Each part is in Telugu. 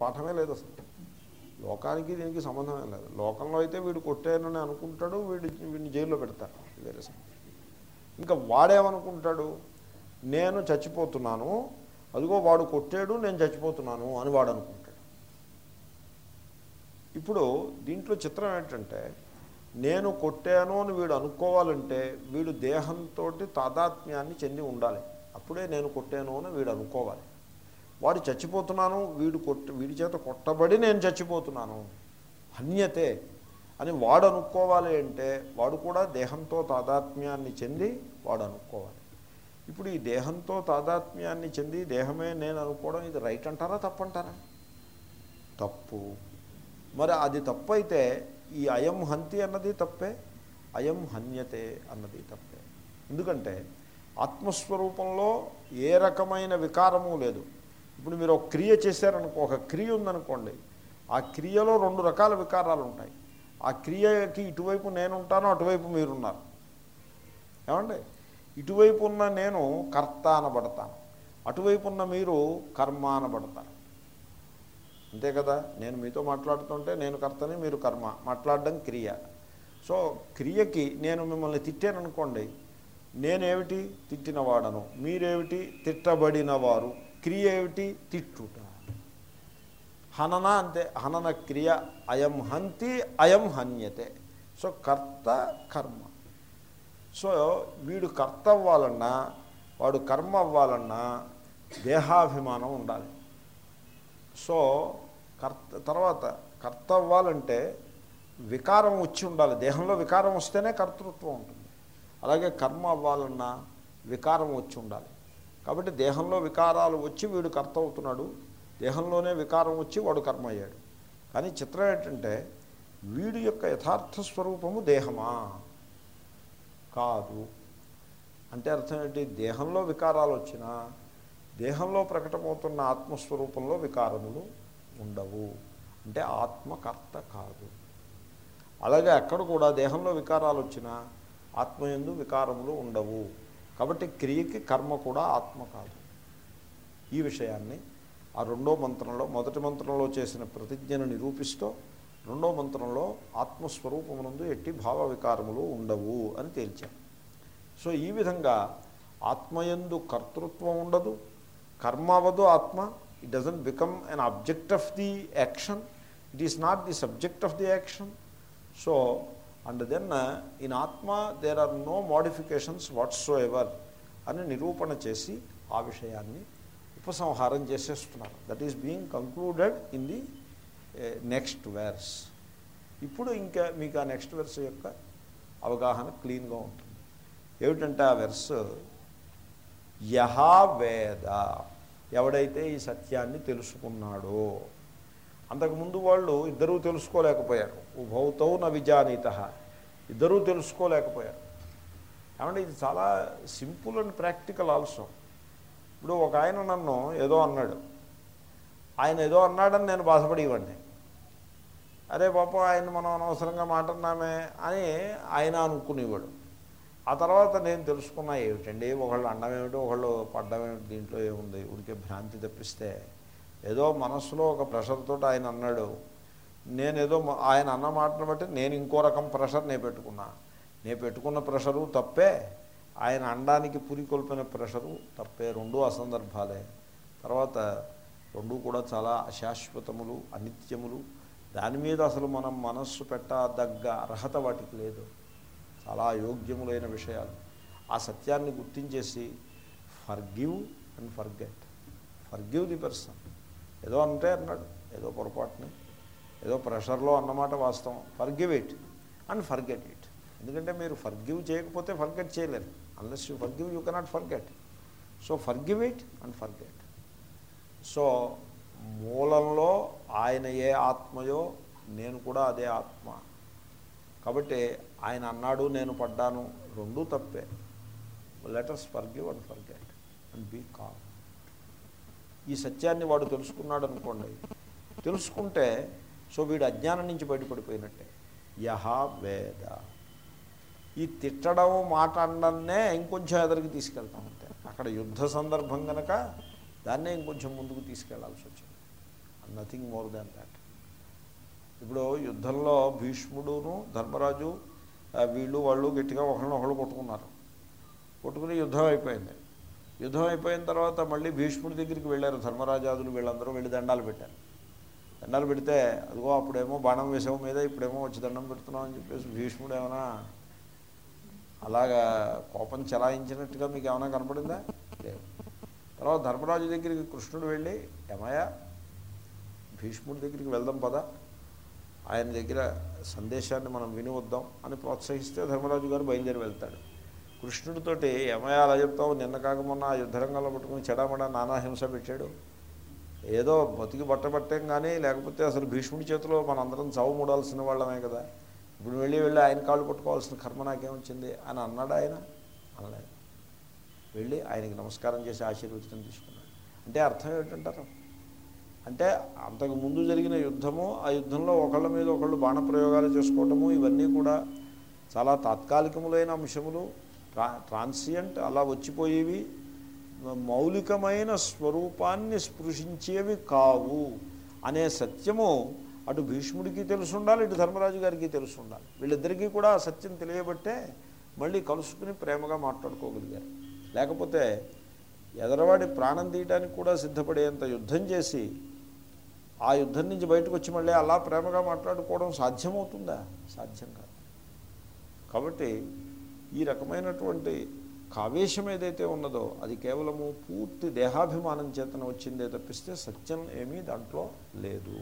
పాఠమే లేదు అసలు లోకానికి దీనికి సంబంధమే లేదు లోకంలో అయితే వీడు కొట్టానని అనుకుంటాడు వీడు వీడిని జైల్లో పెడతారు వేరే సంగతి. ఇంకా వాడేమనుకుంటాడు నేను చచ్చిపోతున్నాను అదిగో వాడు కొట్టాడు నేను చచ్చిపోతున్నాను అని వాడు అనుకుంటాడు ఇప్పుడు దీంట్లో చిత్రం ఏంటంటే నేను కొట్టాను అని వీడు అనుకోవాలంటే వీడు దేహంతో తాదాత్మ్యాన్ని చెంది ఉండాలి అప్పుడే నేను కొట్టాను అని వీడు అనుకోవాలి వాడు చచ్చిపోతున్నాను వీడు కొట్ట వీడి చేత కొట్టబడి నేను చచ్చిపోతున్నాను హన్యతే అని వాడు అనుకోవాలి అంటే వాడు కూడా దేహంతో తాదాత్మ్యాన్ని చెంది వాడు అనుకోవాలి ఇప్పుడు ఈ దేహంతో తాదాత్మ్యాన్ని చెంది దేహమే నేను అనుకోవడం ఇది రైట్ అంటారా తప్పంటారా తప్పు మరి అది తప్పు అయితే ఈ అయం హంతి అన్నది తప్పే అయం హన్యతే అన్నది తప్పే ఎందుకంటే ఆత్మస్వరూపంలో ఏ రకమైన వికారము లేదు ఇప్పుడు మీరు ఒక క్రియ చేశారనుకో ఒక క్రియ ఉందనుకోండి ఆ క్రియలో రెండు రకాల వికారాలు ఉంటాయి ఆ క్రియకి ఇటువైపు నేను ఉంటాను అటువైపు మీరున్నారు ఏమండి ఇటువైపు ఉన్న నేను కర్త అనబడతాను అటువైపు ఉన్న మీరు కర్మ అనబడతారు అంతే కదా నేను మీతో మాట్లాడుతుంటే నేను కర్తని మీరు కర్మ మాట్లాడడం క్రియ సో క్రియకి నేను మిమ్మల్ని తిట్టాననుకోండి నేనేమిటి తిట్టినవాడను మీరేమిటి తిట్టబడినవారు క్రియ ఏమిటి తిట్టుట హనన అంతే హనన క్రియ అయం హంతి అయం హన్యతే సో కర్త కర్మ సో వీడు కర్త అవ్వాలన్నా వాడు కర్మ అవ్వాలన్నా దేహాభిమానం ఉండాలి సో కర్త తర్వాత కర్త అవ్వాలంటే వికారం వచ్చి ఉండాలి దేహంలో వికారం వస్తేనే కర్తృత్వం ఉంటుంది అలాగే కర్మ అవ్వాలన్నా వికారం వచ్చి ఉండాలి కాబట్టి దేహంలో వికారాలు వచ్చి వీడు కర్త అవుతున్నాడు దేహంలోనే వికారం వచ్చి వాడు కర్మ అయ్యాడు కానీ చిత్రం ఏంటంటే వీడి యొక్క యథార్థ స్వరూపము దేహమా కాదు అంటే అర్థం ఏంటి దేహంలో వికారాలు వచ్చినా దేహంలో ప్రకటమవుతున్న ఆత్మస్వరూపంలో వికారములు ఉండవు అంటే ఆత్మకర్త కాదు అలాగే అక్కడ కూడా దేహంలో వికారాలు వచ్చినా ఆత్మయందు వికారములు ఉండవు కాబట్టి క్రియకి కర్మ కూడా ఆత్మ కాదు ఈ విషయాన్ని ఆ రెండో మంత్రంలో మొదటి మంత్రంలో చేసిన ప్రతిజ్ఞను నిరూపిస్తూ రెండో మంత్రంలో ఆత్మస్వరూపమునందు ఎట్టి భావ వికారములు ఉండవు అని తేల్చాం సో ఈ విధంగా ఆత్మయందు కర్తృత్వం ఉండదు కర్మ అవ్వదు ఆత్మ it doesn't become an object of the action it is not the subject of the action so and then in atma there are no modifications whatsoever అని నిరూపణ చేసి ఆ విషయాన్ని ఉపసంహారం చేసేస్తున్నారు that is being concluded in the next verse ఇప్పుడు ఇంకా మీకు ఆ నెక్స్ట్ వెర్స్ యొక్క అవగాహన క్లీన్గా ఉంటుంది ఏమిటంటే ఆ వెర్స్ యహా వేద ఎవడైతే ఈ సత్యాన్ని తెలుసుకున్నాడో అంతకుముందు వాళ్ళు ఇద్దరూ తెలుసుకోలేకపోయారు ఉభౌతౌ న విజానీత ఇద్దరూ తెలుసుకోలేకపోయారు ఏమంటే ఇది చాలా సింపుల్ అండ్ ప్రాక్టికల్ ఆల్సో ఇప్పుడు ఒక ఆయన నన్ను ఏదో అన్నాడు ఆయన ఏదో అన్నాడని నేను బాధపడి ఇవ్వండి అరే పాప ఆయన మనం అనవసరంగా మాట్లాడినామే అని ఆయన అనుకునేవాడు ఆ తర్వాత నేను తెలుసుకున్నా ఏమిటండి ఒకళ్ళు అండం ఏమిటి ఒకళ్ళు పడ్డం ఏమిటి దీంట్లో ఏముంది ఉడికే భ్రాంతి తప్పిస్తే ఏదో మనస్సులో ఒక ప్రెషర్తో ఆయన అన్నాడు నేనేదో మ- ఆయన అన్న మాటను బట్టి నేను ఇంకో రకం ప్రెషర్ నేను పెట్టుకున్నా నేను పెట్టుకున్న ప్రెషరు తప్పే ఆయన అండానికి పురికొల్పిన ప్రెషరు తప్పే రెండు అసందర్భాలే తర్వాత రెండు కూడా చాలా అశాశ్వతములు అనిత్యములు దాని మీద అసలు మనం మనస్సు పెట్టదగ్గ అర్హత వాటికి లేదు చాలా అయోగ్యములైన విషయాలు ఆ సత్యాన్ని గుర్తించేసి forgive and forget forgive the person ఏదో అంటే అన్నాడు ఏదో పొరపాటుని ఏదో ప్రెషర్లో అన్నమాట వాస్తవం forgive it and forget it ఎందుకంటే మీరు ఫర్గివ్ చేయకపోతే ఫర్గెట్ చేయలేరు unless you forgive you cannot forget so forgive it and forget so మూలంలో ఆయన ఏ ఆత్మయో నేను కూడా అదే ఆత్మ కాబట్టి ఆయన అన్నాడు నేను పడ్డాను రెండూ తప్పే letters forgive and forget and be calm ఈ సత్యాన్ని వాడు తెలుసుకున్నాడు అనుకోండి తెలుసుకుంటే సో వీడు అజ్ఞానం నుంచి బయటపడిపోయినట్టే యహ వేద ఈ తిట్టడం మాట అనడాన్నే ఇంకొంచెం ఎదరికి తీసుకెళ్తాం అంతే అక్కడ యుద్ధ సందర్భం కనుక దాన్నే ఇంకొంచెం ముందుకు తీసుకెళ్లాల్సి వచ్చింది నథింగ్ మోర్ దాన్ దాట్ ఇప్పుడు యుద్ధంలో భీష్ముడును ధర్మరాజు ఆ, వీళ్ళు వాళ్ళు గట్టిగా ఒకళ్ళని ఒకళ్ళు కొట్టుకున్నారు కొట్టుకుని యుద్ధం అయిపోయింది యుద్ధం అయిపోయిన తర్వాత మళ్ళీ భీష్ముడి దగ్గరికి వెళ్ళారు ధర్మరాజాదులు వీళ్ళందరూ వెళ్ళి దండాలు పెట్టారు దండాలు పెడితే అదిగో అప్పుడేమో బాణం వేసావు మీద ఇప్పుడేమో వచ్చి దండం పెడుతున్నాం అని చెప్పేసి భీష్ముడు ఏమైనా అలాగా కోపం చలాయించినట్టుగా మీకు ఏమైనా కనపడిందా లేదు తర్వాత ధర్మరాజు దగ్గరికి కృష్ణుడు వెళ్ళి ఏమయ్యా భీష్ముడి దగ్గరికి వెళ్దాం పదా ఆయన దగ్గర సందేశాన్ని మనం విని వద్దాం అని ప్రోత్సహిస్తే ధర్మరాజు గారు బయలుదేరి వెళ్తాడు కృష్ణుడితోటి ఏమయ్యా అలా చెప్తావు నిన్న కాక మొన్న ఆ యుద్ధరంగంలో పట్టుకుని చెడామడా నానా హింస పెట్టాడు ఏదో బతికి బట్టబట్టేం కానీ లేకపోతే అసలు భీష్ముడి చేతిలో మనందరం చావు మూడాల్సిన వాళ్ళమే కదా ఇప్పుడు వెళ్ళి వెళ్ళి ఆయన కాళ్ళు పట్టుకోవాల్సిన కర్మ నాకేమొచ్చింది అని అన్నాడు ఆయన అనలేదు వెళ్ళి ఆయనకి నమస్కారం చేసి ఆశీర్వచనం తీసుకున్నాడు అంటే అర్థం ఏమిటంటారు అంటే అంతకు ముందు జరిగిన యుద్ధము ఆ యుద్ధంలో ఒకళ్ళ మీద ఒకళ్ళు బాణప్రయోగాలు చేసుకోవటము ఇవన్నీ కూడా చాలా తాత్కాలికములైన అంశములు ట్రా ట్రాన్సియంట్ అలా వచ్చిపోయేవి మౌలికమైన స్వరూపాన్ని స్పృశించేవి కావు అనే సత్యము అటు భీష్ముడికి తెలుసు ఉండాలి ఇటు ధర్మరాజు గారికి తెలుసు ఉండాలి వీళ్ళిద్దరికీ కూడా ఆ సత్యం తెలియబట్టే మళ్ళీ కలుసుకుని ప్రేమగా మాట్లాడుకోగలిగారు లేకపోతే ఎదరవాడి ప్రాణం తీయటానికి కూడా సిద్ధపడేంత యుద్ధం చేసి ఆ యుద్ధం నుంచి బయటకు వచ్చి మళ్ళీ అలా ప్రేమగా మాట్లాడుకోవడం సాధ్యమవుతుందా సాధ్యం కాదు కాబట్టి ఈ రకమైనటువంటి కావేశం ఏదైతే ఉన్నదో అది కేవలము పూర్తి దేహాభిమానం చేతన వచ్చిందే తప్పిస్తే సత్యం ఏమీ దాంట్లో లేదు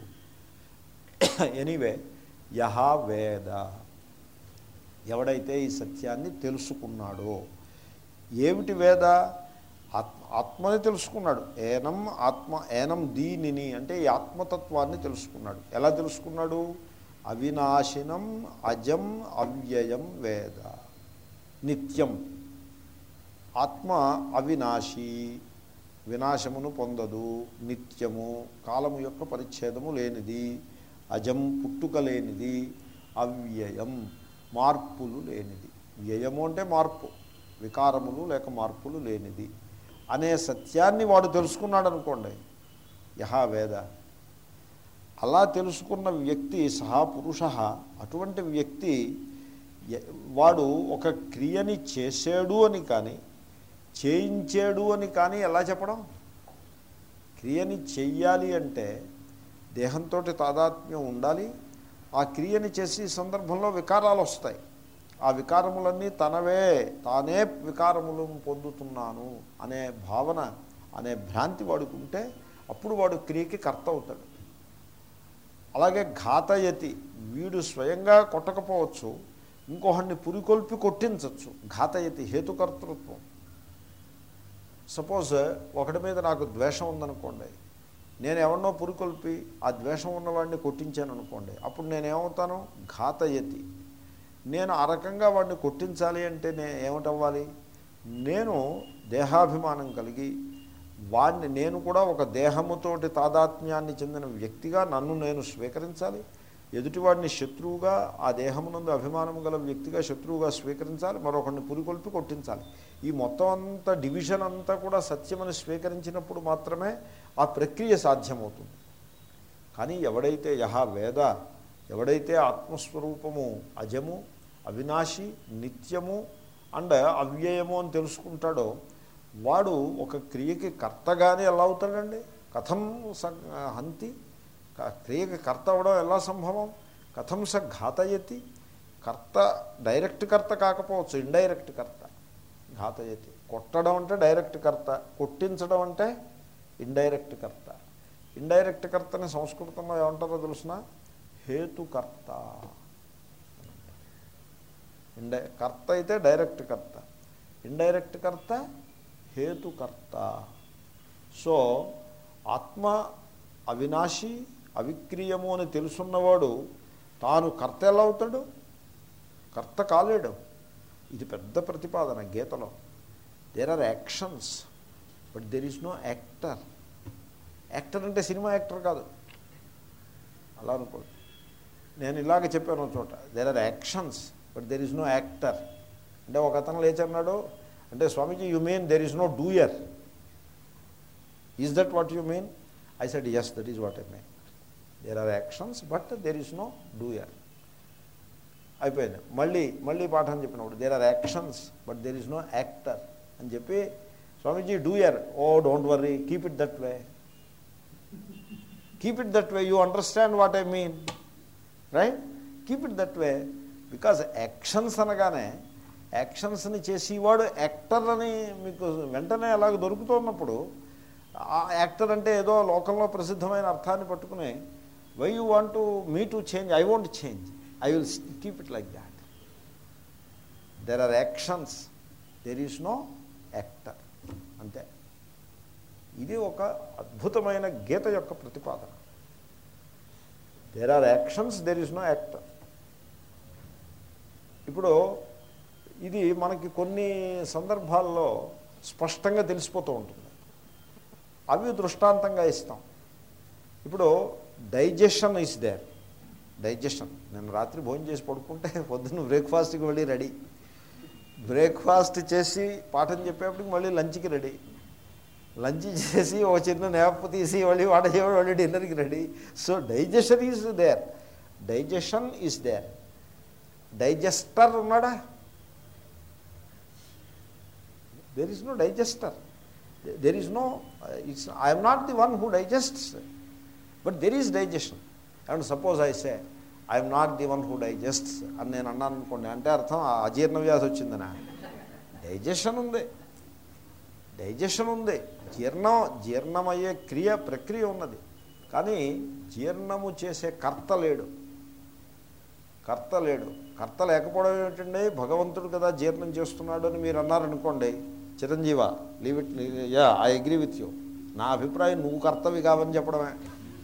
ఎనీవే యహ వేద ఎవడైతే ఈ సత్యాన్ని తెలుసుకున్నాడో ఏమిటి వేద ఆత్మ ఆత్మని తెలుసుకున్నాడు ఏనం ఆత్మ ఏనం దీనిని అంటే ఈ ఆత్మతత్వాన్ని తెలుసుకున్నాడు ఎలా తెలుసుకున్నాడు అవినాశినం అజం అవ్యయం వేద నిత్యం ఆత్మ అవినాశి వినాశమును పొందదు నిత్యము కాలము యొక్క పరిచ్ఛేదము లేనిది అజం పుట్టుక లేనిది అవ్యయం మార్పులు లేనిది వ్యయము అంటే మార్పు వికారములు లేక మార్పులు లేనిది అనే సత్యాన్ని వాడు తెలుసుకున్నాడు అనుకోండి యహా వేద అలా తెలుసుకున్న వ్యక్తి సహా పురుష అటువంటి వ్యక్తి ఎ- వాడు ఒక క్రియని చేసాడు అని కానీ చేయించాడు అని కానీ ఎలా చెప్పడం క్రియని చెయ్యాలి అంటే దేహంతో తాదాత్మ్యం ఉండాలి ఆ క్రియని చేసే సందర్భంలో వికారాలు వస్తాయి ఆ వికారములన్నీ తనవే తానే వికారములు పొందుతున్నాను అనే భావన అనే భ్రాంతి వాడికి ఉంటే అప్పుడు వాడు క్రియకి కర్త అవుతాడు అలాగే ఘాతయతి వీడు స్వయంగా కొట్టకపోవచ్చు ఇంకొకడిని పురికొల్పి కొట్టించవచ్చు ఘాతయతి హేతుకర్తృత్వం సపోజ్ ఒకటి మీద నాకు ద్వేషం ఉందనుకోండి నేను ఎవరినో పురికొల్పి ఆ ద్వేషం ఉన్నవాడిని కొట్టించాను అనుకోండి అప్పుడు నేనేమవుతాను ఘాతయతి నేను ఆ రకంగా వాడిని కొట్టించాలి అంటే నేను ఏమిటవ్వాలి నేను దేహాభిమానం కలిగి వాడిని నేను కూడా ఒక దేహముతోటి తాదాత్మ్యాన్ని చెందిన వ్యక్తిగా నన్ను నేను స్వీకరించాలి ఎదుటివాడిని శత్రువుగా ఆ దేహమునందు అభిమానం గల వ్యక్తిగా శత్రువుగా స్వీకరించాలి మరొకరిని పురికొల్పి కొట్టించాలి ఈ మొత్తం అంతా డివిజన్ అంతా కూడా సత్యమని స్వీకరించినప్పుడు మాత్రమే ఆ ప్రక్రియ సాధ్యమవుతుంది కానీ ఎవడైతే యహ వేద ఎవడైతే ఆత్మస్వరూపము అజము అవినాశి నిత్యము అండ్ అవ్యయము అని తెలుసుకుంటాడో వాడు ఒక క్రియకి కర్తగానే ఎలా అవుతాడండి కథం స హంతి క- క్రియకి కర్త అవడం ఎలా సంభవం కథం స ఘాతయతి కర్త డైరెక్ట్ కర్త కాకపోవచ్చు ఇండైరెక్ట్ కర్త ఘాతయతి కొట్టడం అంటే డైరెక్ట్ కర్త కొట్టించడం అంటే ఇండైరెక్ట్ కర్త ఇండైరెక్ట్ కర్తని సంస్కృతంలో ఏమంటారో తెలుసిన హేతుకర్త ఇండై కర్త అయితే డైరెక్ట్ కర్త ఇండైరెక్ట్ కర్త హేతుకర్త సో ఆత్మ అవినాశి అవిక్రీయము అని తెలుసున్నవాడు తాను కర్త ఎలా అవుతాడు కర్త కాలేడు ఇది పెద్ద ప్రతిపాదన గీతలో there are actions but there is no actor actor అంటే సినిమా యాక్టర్ కాదు అలా అనుకోండి నేను ఇలాగ చెప్పాను ఒక చోట there are actions but there is no actor అంటే ఒక అతను లేచన్నాడు అంటే Swamiji you mean there is no doer is that what you mean I said yes that is what I mean there are actions but there is no doer అయిపోయింది మళ్ళీ మళ్ళీ పాఠం చెప్పినప్పుడు there are actions but there is no actor అని చెప్పి Swamiji doer oh don't worry keep it that way keep it that way you understand what I mean right keep it that way because actions అనగానే యాక్షన్స్ని చేసేవాడు యాక్టర్ అని మీకు వెంటనే అలాగ దొరుకుతున్నప్పుడు ఆ యాక్టర్ అంటే ఏదో లోకంలో ప్రసిద్ధమైన అర్థాన్ని పట్టుకుని why you want to me to change I want change I will keep it like that there are actions there is no actor అంతే ఇది ఒక అద్భుతమైన గీత యొక్క ప్రతిపాదన there are actions there is no actor ఇప్పుడు ఇది మనకి కొన్ని సందర్భాల్లో స్పష్టంగా తెలిసిపోతూ ఉంటుంది అవి దృష్టాంతంగా ఇస్తాం ఇప్పుడు డైజెషన్ ఇస్ దేర్ డైజెషన్ నేను రాత్రి భోజనం చేసి పడుకుంటే పొద్దున్న బ్రేక్ఫాస్ట్కి వెళ్ళి రెడీ బ్రేక్ఫాస్ట్ చేసి పాఠం చెప్పేప్పటికి మళ్ళీ లంచ్కి రెడీ లంచ్ చేసి ఒక చిన్న నేప తీసి మళ్ళీ వాట చేయడం మళ్ళీ డిన్నర్కి ready so digestion is there digestion is there digester ఉన్నాడా there is no digester there is no it's I'm not the one who digests but there is digestion and suppose I say I'm not the one who digests అని నేను అన్నాను అనుకోండి అంటే అర్థం అజీర్ణ వ్యాధి వచ్చిందనా డైజెషన్ ఉంది డైజెషన్ ఉంది జీర్ణం జీర్ణమయ్యే క్రియ ప్రక్రియ ఉన్నది కానీ జీర్ణము చేసే కర్త లేడు కర్త లేడు కర్త లేకపోవడం ఏమిటండి భగవంతుడు కదా జీర్ణం చేస్తున్నాడు అని మీరు అన్నారనుకోండి చిరంజీవ leave it yeah I agree with you నా అభిప్రాయం నువ్వు కర్తవి కావని చెప్పడమే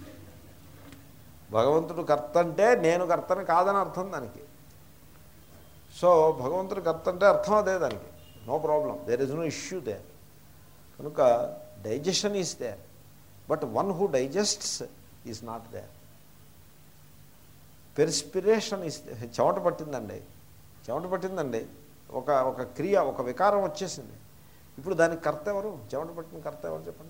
భగవంతుడు కర్త అంటే నేను కర్తని కాదని అర్థం దానికి సో భగవంతుడు కర్త అంటే అర్థం అదే దానికి no problem there is no issue there కనుక digestion is there but one who digests is not there perspiration is చెమట పట్టిందండి చెమట పట్టిందండి ఒక ఒక క్రియ ఒక వికారం వచ్చేసింది ఇప్పుడు దానికి కర్త ఎవరు చెమట పట్టిన కర్త ఎవరు చెప్పండి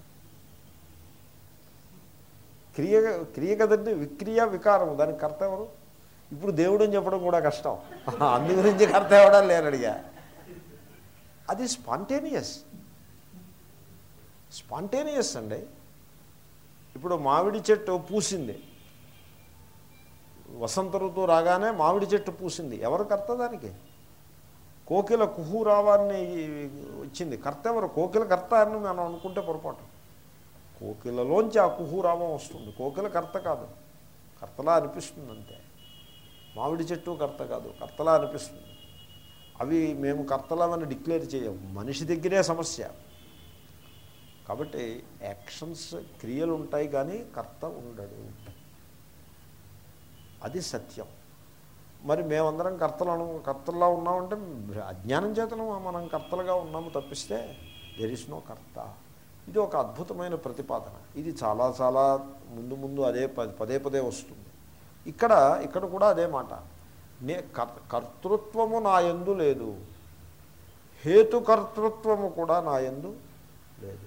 క్రియ క్రియ కదండి విక్రియ వికారం దానికి కర్త ఎవరు ఇప్పుడు దేవుడు అని చెప్పడం కూడా కష్టం అందు గురించి కర్త ఎవడా లేరడిగా అది స్పాంటేనియస్ స్పాంటేనియస్ అండి ఇప్పుడు మామిడి చెట్టు పూసింది వసంత ఋతువు రాగానే మామిడి చెట్టు పూసింది ఎవరు కర్త దానికి కోకిల కుహు రావాన్ని వచ్చింది కర్త ఎవరు కోకిల కర్త అని మనం అనుకుంటే పొరపాటు కోకిలలోంచి ఆ కుహు రావం వస్తుంది కోకిల కర్త కాదు కర్తలా అనిపిస్తుంది అంతే మామిడి చెట్టు కర్త కాదు కర్తలా అనిపిస్తుంది అవి మేము కర్తలమని డిక్లేర్ చేయము మనిషి దగ్గరే సమస్య కాబట్టి యాక్షన్స్ క్రియలు ఉంటాయి కానీ కర్త ఉండడు అది సత్యం మరి మేమందరం కర్తలను కర్తల్లా ఉన్నామంటే అజ్ఞానం చేతను మనం కర్తలుగా ఉన్నాము తప్పిస్తే దెర్ ఇస్ నో కర్త ఇది ఒక అద్భుతమైన ప్రతిపాదన ఇది చాలా చాలా ముందు ముందు అదే పదే పదే వస్తుంది ఇక్కడ ఇక్కడ కూడా అదే మాట నే కర్తృత్వము నా ఎందు లేదు హేతుకర్తృత్వము కూడా నా ఎందు లేదు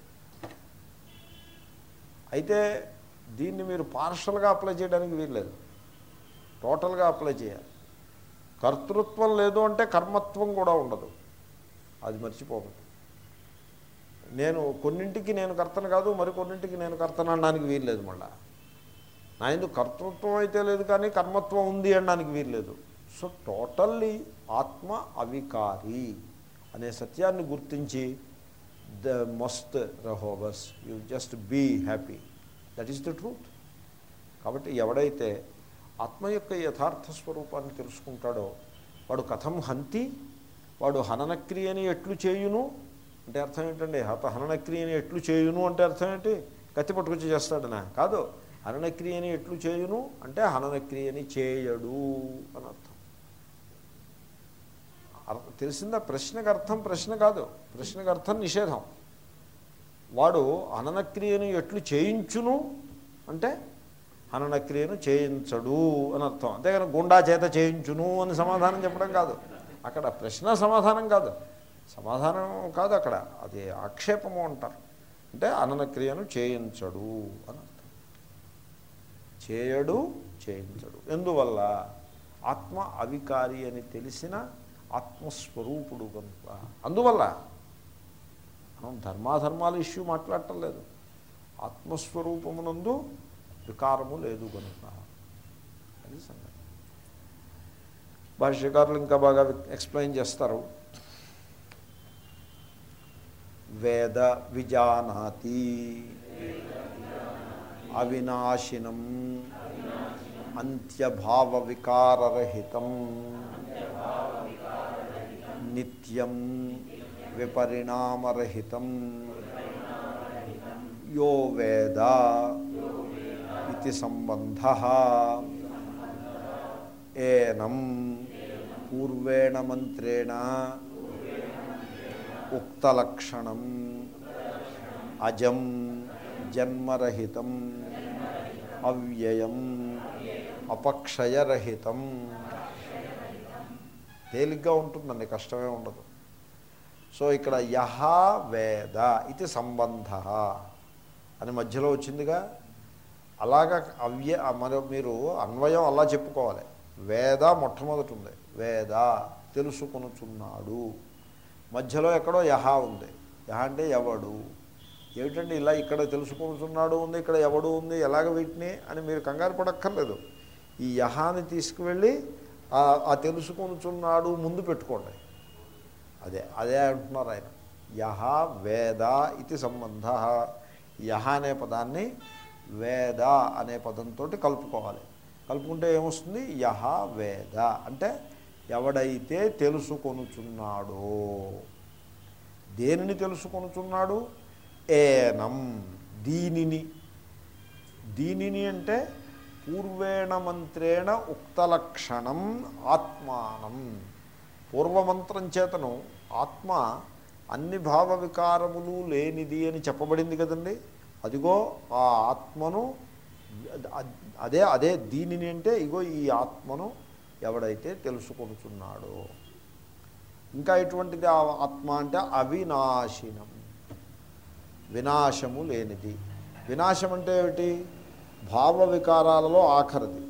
అయితే దీన్ని మీరు పార్షల్గా అప్లై చేయడానికి వీల్లేదు టోటల్గా అప్లై చేయాలి కర్తృత్వం లేదు అంటే కర్మత్వం కూడా ఉండదు అది మర్చిపోకూడదు నేను కొన్నింటికి నేను కర్తను కాదు మరి కొన్నింటికి నేను కర్తను అనడానికి వీల్లేదు మళ్ళా నా ఎందుకు కర్తృత్వం అయితే లేదు కానీ కర్మత్వం ఉంది అనడానికి వీల్లేదు సో టోటల్లీ ఆత్మ అవికారి అనే సత్యాన్ని గుర్తించి ద మస్ట్ రహోబస్ you just be happy that is the truth కాబట్టి ఎవడైతే ఆత్మ యొక్క యథార్థ స్వరూపాన్ని తెలుసుకుంటాడో వాడు కథం హంతి వాడు హననక్రియని ఎట్లు చేయును అంటే అర్థం ఏంటండి హత హననక్రియని ఎట్లు చేయును అంటే అర్థం ఏంటి కత్తి పట్టుకొచ్చి చేస్తాడనా కాదు హననక్రియని ఎట్లు చేయును అంటే హననక్రియని చేయడు అని అర్థం తెలిసిందా ప్రశ్నకు అర్థం ప్రశ్న కాదు ప్రశ్నకు అర్థం నిషేధం వాడు హననక్రియను ఎట్లు చేయించును అంటే హననక్రియను చేయించడు అని అర్థం అంతేగాని గుండా చేత చేయించును అని సమాధానం చెప్పడం కాదు అక్కడ ప్రశ్న సమాధానం కాదు సమాధానం కాదు అక్కడ అది ఆక్షేపము అంటారు అంటే అననక్రియను చేయించడు అని అర్థం చేయడు చేయించడు ఎందువల్ల ఆత్మ అవికారి అని తెలిసిన ఆత్మస్వరూపుడు కనుక అందువల్ల మనం ధర్మాధర్మాల ఇష్యూ మాట్లాడటం లేదు ఆత్మస్వరూపమునందు వికారము లేదు కనుక అది సంగతి భాష్యకారులు ఇంకా బాగా ఎక్స్ప్లెయిన్ చేస్తారు వేద విజానాతి అవినాశినం అంత్యభావ వికారరహితం నిత్యం విపరిణామరహితం యో వేద ఇది సంబంధ ఏనం పూర్వేణ మంత్రేణ ఉక్తలక్షణం అజం జన్మరహితం అవ్యయం అపక్షయరహితం తేలిగ్గా ఉంటుందండి కష్టమే ఉండదు సో ఇక్కడ యహ వేద ఇది సంబంధ అని మధ్యలో వచ్చిందిగా అలాగా అవ్య మరి మీరు అన్వయం అలా చెప్పుకోవాలి వేద మొట్టమొదటి ఉంది వేద తెలుసుకొనుచున్నాడు మధ్యలో ఎక్కడో యహ ఉంది యహ అంటే ఎవడు ఏమిటండి ఇలా ఇక్కడ తెలుసుకుంటున్నాడు ఉంది ఇక్కడ ఎవడు ఉంది ఎలాగ వీటిని అని మీరు కంగారు పడక్కర్లేదు ఈ యహాని తీసుకువెళ్ళి ఆ తెలుసుకొనుచున్నాడు ముందు పెట్టుకోండి అదే అదే అంటున్నారు ఆయన యహ వేద ఇది సంబంధ యహ అనే పదాన్ని వేద అనే పదంతో కలుపుకోవాలి కలుపుకుంటే ఏమొస్తుంది యహ వేద అంటే ఎవడైతే తెలుసుకొనుచున్నాడో దేనిని తెలుసుకొనుచున్నాడు ఏనం దీనిని దీనిని అంటే పూర్వేణ మంత్రేణ ఉక్తలక్షణం ఆత్మానం పూర్వమంత్రం చేతను ఆత్మ అన్ని భావ వికారములు లేనిది అని చెప్పబడింది కదండి అదిగో ఆ ఆత్మను అదే అదే దీనిని అంటే ఇగో ఈ ఆత్మను ఎవడైతే తెలుసుకొనుచున్నాడో ఇంకా ఎటువంటిది ఆ ఆత్మ అంటే అవినాశినం వినాశము లేనిది వినాశం అంటే ఏమిటి భావ వికారాలలో ఆఖరిది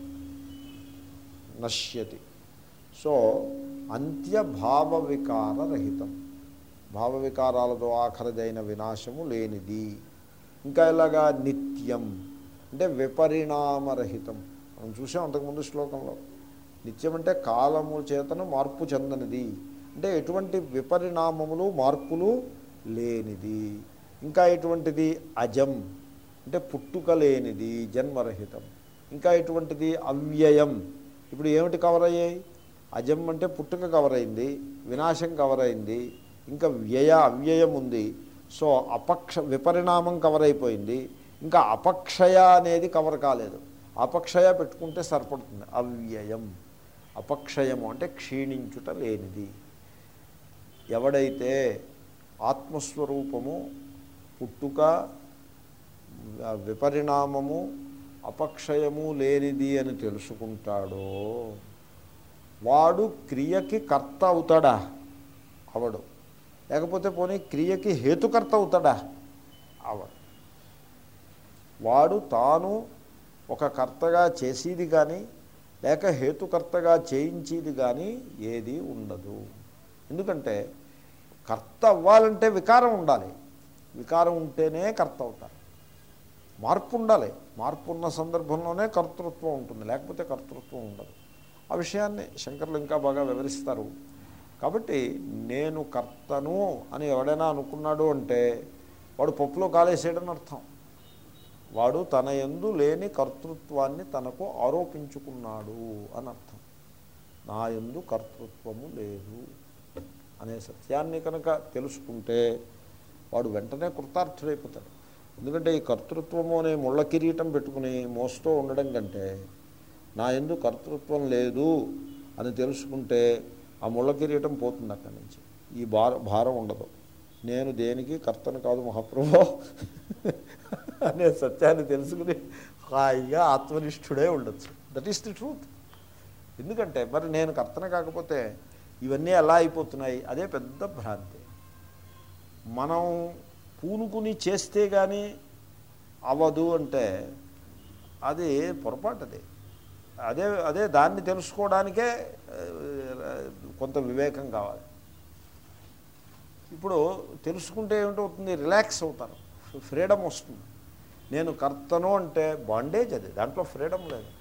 నశ్యతి సో అంత్య భావ వికార రహితం భావ వికారాలతో ఆఖరిదైన వినాశము లేనిది ఇంకా ఇలాగా నిత్యం అంటే విపరిణామరహితం మనం చూసాం అంతకుముందు శ్లోకంలో నిత్యం అంటే కాలము చేతను మార్పు చెందనిది అంటే ఎటువంటి విపరిణామములు మార్పులు లేనిది ఇంకా ఎటువంటిది అజం అంటే పుట్టుక లేనిది జన్మరహితం ఇంకా ఎటువంటిది అవ్యయం ఇప్పుడు ఏమిటి కవర్ అయ్యాయి అజం అంటే పుట్టుక కవర్ అయింది వినాశం కవర్ అయింది ఇంకా వ్యయ అవ్యయం ఉంది సో అపక్ష విపరిణామం కవర్ అయిపోయింది ఇంకా అపక్షయ అనేది కవర్ కాలేదు అపక్షయ పెట్టుకుంటే సరిపడుతుంది అవ్యయం అపక్షయము అంటే క్షీణించుట లేనిది ఎవడైతే ఆత్మస్వరూపము పుట్టుక విపరిణామము అపక్షయము లేనిది అని తెలుసుకుంటాడో వాడు క్రియకి కర్త అవుతాడా అవడు లేకపోతే పోనీ క్రియకి హేతుకర్త అవుతాడా అవడు వాడు తాను ఒక కర్తగా చేసేది కానీ లేక హేతుకర్తగా చేయించేది కానీ ఏది ఉండదు ఎందుకంటే కర్త అవ్వాలంటే వికారం ఉండాలి వికారం ఉంటేనే కర్త అవుతారు మార్పు ఉండాలి మార్పు ఉన్న సందర్భంలోనే కర్తృత్వం ఉంటుంది లేకపోతే కర్తృత్వం ఉండదు ఆ విషయాన్ని శంకర్లు ఇంకా బాగా వివరిస్తారు కాబట్టి నేను కర్తను అని ఎవడైనా అనుకున్నాడు అంటే వాడు పప్పులో కాలేసేయడని అర్థం వాడు తన ఎందు లేని కర్తృత్వాన్ని తనకు ఆరోపించుకున్నాడు అని అర్థం నా ఎందు కర్తృత్వము లేదు అనే సత్యాన్ని కనుక తెలుసుకుంటే వాడు వెంటనే కృతార్థుడైపోతాడు ఎందుకంటే ఈ కర్తృత్వము అనే ముళ్ళ కిరీటం పెట్టుకుని మోస్తూ ఉండడం కంటే నా ఎందు కర్తృత్వం లేదు అని తెలుసుకుంటే ఆ ముళ్ళ కిరీటం పోతుంది అక్కడి నుంచి ఈ భార భారం ఉండదు నేను దేనికి కర్తను కాదు మహాప్రభు అనే సత్యాన్ని తెలుసుకుని హాయిగా ఆత్మనిష్ఠుడే ఉండొచ్చు దట్ ఈస్ ది ట్రూత్ ఎందుకంటే మరి నేను కర్తన కాకపోతే ఇవన్నీ ఎలా అయిపోతున్నాయి అదే పెద్ద భ్రాంతి మనం పూనుకుని చేస్తే కానీ అవ్వదు అంటే అది పొరపాటు అది అదే అదే దాన్ని తెలుసుకోవడానికే ఆ, కొంత వివేకం కావాలి ఇప్పుడు తెలుసుకుంటే ఏమిటవుతుంది రిలాక్స్ అవుతారు ఫ్రీడమ్ వస్తుంది నేను కర్తను అంటే బాండేజ్ అది దాంట్లో ఫ్రీడమ్ లేదు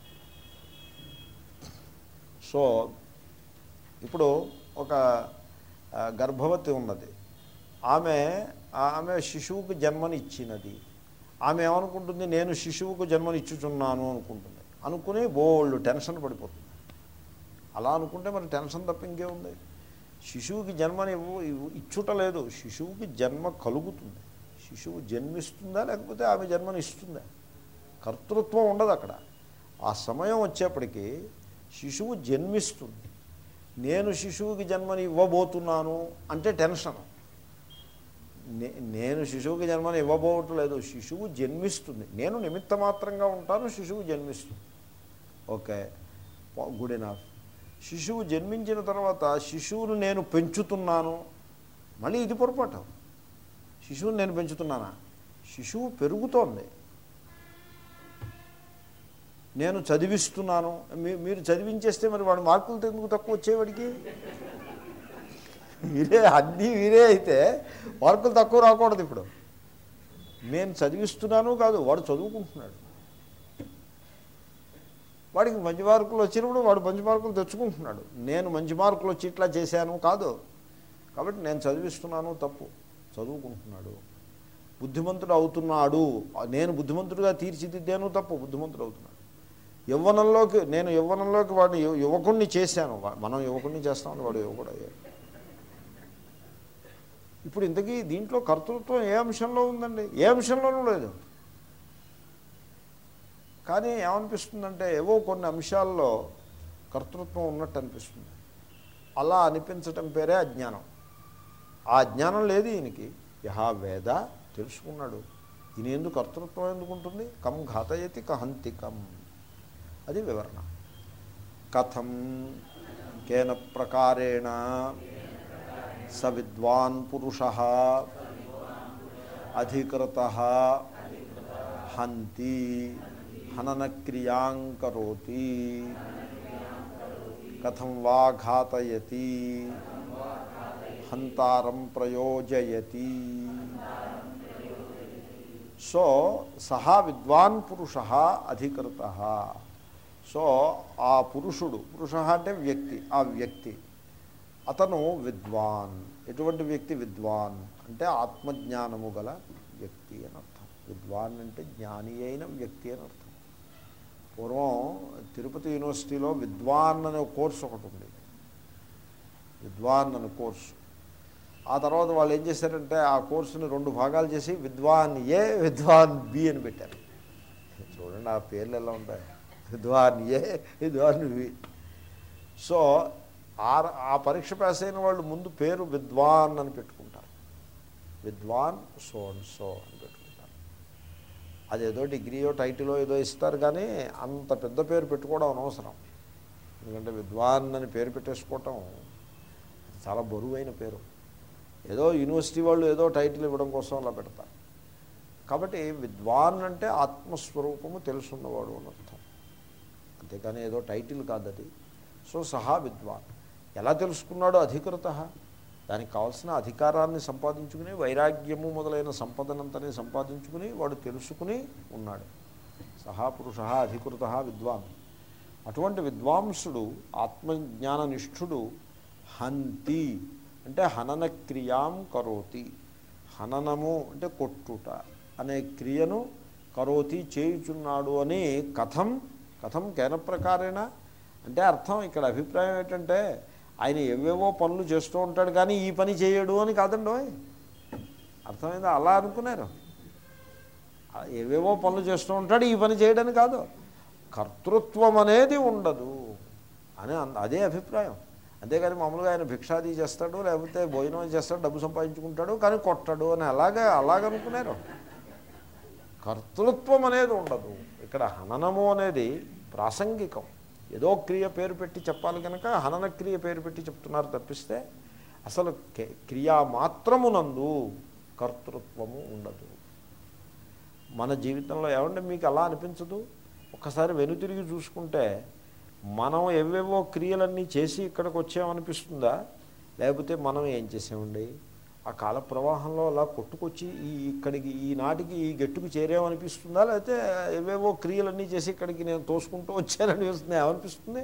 సో ఇప్పుడు ఒక ఆ, గర్భవతి ఉన్నది ఆమె ఆమె శిశువుకు జన్మనిచ్చినది ఆమె ఏమనుకుంటుంది నేను శిశువుకు జన్మనిచ్చుచున్నాను అనుకుంటుంది అనుకుని బోల్డ్ టెన్షన్ పడిపోతుంది అలా అనుకుంటే మరి టెన్షన్ తప్ప ఇంకేముంది శిశువుకి జన్మని ఇవ్వు- ఇవ్వు- ఇచ్చుట లేదు శిశువుకి జన్మ కలుగుతుంది శిశువు జన్మిస్తుందా లేకపోతే ఆమె జన్మని ఇస్తుందా కర్తృత్వం ఉండదు అక్కడ ఆ సమయం వచ్చేప్పటికీ శిశువు జన్మిస్తుంది నేను శిశువుకి జన్మని ఇవ్వబోతున్నాను అంటే టెన్షన్ నే- నేను శిశువుకి జన్మని ఇవ్వబోవట్లేదు శిశువు జన్మిస్తుంది నేను నిమిత్త మాత్రంగా ఉంటాను శిశువు జన్మిస్తుంది ఓకే గుడ్ ఎనఫ్ శిశువు జన్మించిన తర్వాత శిశువును నేను పెంచుతున్నాను మళ్ళీ ఇది పొరపాటు శిశువుని నేను పెంచుతున్నానా శిశువు పెరుగుతోంది నేను చదివిస్తున్నాను మీ- మీరు చదివించేస్తే మరి వాడు మార్కులు ఎందుకు తక్కువ వచ్చేవాడికి వీరే అన్నీ వీరే అయితే మార్కులు తక్కువ రాకూడదు ఇప్పుడు నేను చదివిస్తున్నాను కాదు వాడు చదువుకుంటున్నాడు వాడికి మంచి మార్కులు వచ్చినప్పుడు వాడు మంచి మార్కులు తెచ్చుకుంటున్నాడు నేను మంచి మార్కులు వచ్చి ఇట్లా చేశాను కాదు కాబట్టి నేను చదివిస్తున్నాను తప్పు చదువుకుంటున్నాడు బుద్ధిమంతుడు అవుతున్నాడు నేను బుద్ధిమంతుడిగా తీర్చిదిద్దాను తప్పు బుద్ధిమంతుడు అవుతున్నాడు యవ్వనంలోకి నేను యవ్వనంలోకి వాడిని యువ- యువకుణ్ణి చేశాను వా- మనం యువకుణ్ణి చేస్తామని వాడు యువకుడు అయ్యాడు ఇప్పుడు ఇంతకీ దీంట్లో కర్తృత్వం ఏ అంశంలో ఉందండి ఏ అంశంలోనూ లేదు కానీ ఏమనిపిస్తుందంటే ఏవో కొన్ని అంశాల్లో కర్తృత్వం ఉన్నట్టు అనిపిస్తుంది అలా అనిపించటం పేరే అజ్ఞానం ఆ జ్ఞానం లేదు ఈయనకి యహా వేద తెలుసుకున్నాడు ఈయన ఎందుకు కర్తృత్వం ఎందుకు ఉంటుంది కం ఘాతయతి కహంతి కం అది వివరణ కథం కేన ప్రకారేణ స విద్వాన్ పురుష అధికృత హంతి హననక్రియాం కరోతి కథం వా ఘాతయతి హంతారం ప్రయోజయతి సో సహా విద్వాన్ పురుష అధికృత సో ఆ పురుషుడు పురుష అంటే వ్యక్తి ఆ వ్యక్తి అతను విద్వాన్ ఎటువంటి వ్యక్తి విద్వాన్ అంటే ఆత్మజ్ఞానము గల వ్యక్తి అని అర్థం విద్వాన్ అంటే జ్ఞాని అయిన వ్యక్తి అని అర్థం పూర్వం తిరుపతి యూనివర్సిటీలో విద్వాన్ అనే కోర్సు ఒకటి ఉండేది విద్వాన్ అనే కోర్సు ఆ తర్వాత వాళ్ళు ఏం చేశారంటే ఆ కోర్సుని రెండు భాగాలు చేసి విద్వాన్ ఏ విద్వాన్ బి అని పెట్టారు చూడండి ఆ పేర్లు ఎలా ఉంటాయి విద్వాన్ ఏ విద్వాన్ బి సో ఆ ఆ పరీక్ష పాస్ అయిన వాళ్ళు ముందు పేరు విద్వాన్ అని పెట్టుకుంటారు విద్వాన్ సో అండ్ సో అని పెట్టుకుంటారు అదేదో డిగ్రీయో టైటిలో ఏదో ఇస్తారు కానీ అంత పెద్ద పేరు పెట్టుకోవడం అనవసరం ఎందుకంటే విద్వాన్ అని పేరు పెట్టేసుకోవటం చాలా బరువైన పేరు ఏదో యూనివర్సిటీ వాళ్ళు ఏదో టైటిల్ ఇవ్వడం కోసం అలా పెడతారు కాబట్టి విద్వాన్ అంటే ఆత్మస్వరూపము తెలుసున్నవాడు అని అర్థం అంతేకాని ఏదో టైటిల్ కాదు అది సో సహా విద్వాన్ ఎలా తెలుసుకున్నాడో అధికృత దానికి కావాల్సిన అధికారాన్ని సంపాదించుకుని వైరాగ్యము మొదలైన సంపదనంతని సంపాదించుకుని వాడు తెలుసుకుని ఉన్నాడు సహా పురుష అధికృత విద్వాన్ అటువంటి విద్వాంసుడు ఆత్మజ్ఞాన నిష్ఠుడు హంతి అంటే హనన క్రియాం కరోతి హననము అంటే కొట్టుట అనే క్రియను కరోతి చేయుచున్నాడు అని కథం కథం కేన ప్రకారేణ అంటే అర్థం ఇక్కడ అభిప్రాయం ఏంటంటే ఆయన ఏవేవో పనులు చేస్తూ ఉంటాడు కానీ ఈ పని చేయడు అని కాదండి ఓయ్. అర్థమైందా అలా అనుకున్నారు ఆ ఏవేవో పనులు చేస్తూ ఉంటాడు ఈ పని చేయడని కాదు కర్తృత్వం అనేది ఉండదు అని అన్- అదే అభిప్రాయం అంతేగాని మామూలుగా ఆయన భిక్షాది చేస్తాడు లేకపోతే భోజనం చేస్తాడు డబ్బు సంపాదించుకుంటాడు కానీ కొట్టడు అని అలాగే అలాగనుకున్నారు కర్తృత్వం అనేది ఉండదు ఇక్కడ హననము అనేది ప్రాసంగికం ఏదో క్రియ పేరు పెట్టి చెప్పాలి కనుక హనన క్రియ పేరు పెట్టి చెప్తున్నారు తప్పిస్తే అసలు కే- క్రియా మాత్రమునందు కర్తృత్వము ఉండదు మన జీవితంలో ఏమంటే మీకు అలా అనిపించదు ఒక్కసారి వెనుతిరిగి చూసుకుంటే మనం ఎవేవో క్రియలన్నీ చేసి ఇక్కడికి వచ్చామనిపిస్తుందా లేకపోతే మనం ఏం చేసామండి ఆ కాల ప్రవాహంలో అలా కొట్టుకొచ్చి ఈ ఇక్కడికి ఈ నాటికి ఈ గట్టుకు చేరామనిపిస్తుందా లేకపోతే ఎవేవో క్రియలన్నీ చేసి ఇక్కడికి నేను తోసుకుంటూ వచ్చాననిపిస్తుంది ఏమనిపిస్తుంది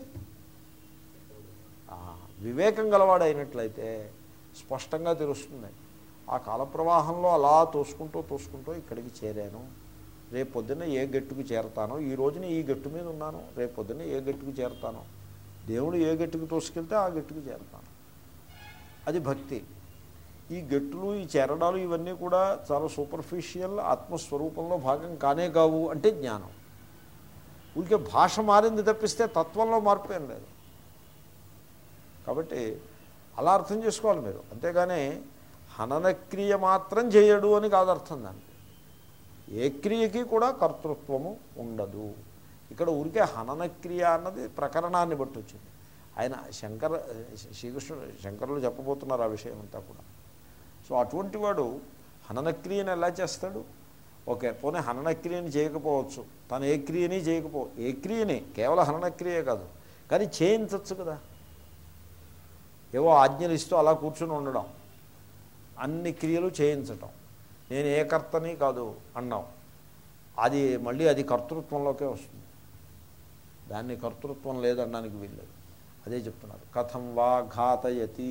ఆ, వివేకం గలవాడైనట్లయితే స్పష్టంగా తెలుస్తుంది ఆ కాల ప్రవాహంలో అలా తోసుకుంటూ తోసుకుంటూ ఇక్కడికి చేరాను రేపు పొద్దున్న ఏ గట్టుకు చేరతానో ఈ రోజున ఈ గట్టు మీద ఉన్నాను రేపు పొద్దున్న ఏ గట్టుకు చేరతానో దేవుడు ఏ గట్టుకు తోసుకెళ్తే ఆ గట్టుకు చేరతాను అది భక్తి ఈ గట్టులు ఈ చేరడాలు ఇవన్నీ కూడా చాలా సూపర్ఫిషియల్ ఆత్మస్వరూపంలో భాగం కానే కావు అంటే జ్ఞానం ఊరికే భాష మారింది తప్పిస్తే తత్వంలో మార్పు ఏం లేదు కాబట్టి అలా అర్థం చేసుకోవాలి మీరు అంతేగాని హననక్రియ మాత్రం చేయడు అని కాదు అర్థం దానికి ఏ క్రియకి కూడా కర్తృత్వము ఉండదు ఇక్కడ ఊరికే హననక్రియ అన్నది ప్రకరణాన్ని బట్టి వచ్చింది ఆయన శంకర శ్రీకృష్ణుడు శంకరులు చెప్పబోతున్నారు ఆ విషయం అంతా కూడా సో అటువంటి వాడు హననక్రియను ఎలా చేస్తాడు ఓకే పోనీ హననక్రియని చేయకపోవచ్చు తను ఏ క్రియని చేయకపో ఏ క్రియని కేవలం హననక్రియే కాదు కానీ చేయించవచ్చు కదా ఏవో ఆజ్ఞలు ఇస్తూ అలా కూర్చుని ఉండడం అన్ని క్రియలు చేయించటం నేను ఏ కర్తని కాదు అన్నాం అది మళ్ళీ అది కర్తృత్వంలోకే వస్తుంది దాన్ని కర్తృత్వం లేదనడానికి వీల్లేదు అదే చెప్తున్నారు కథం వా ఘాతయతి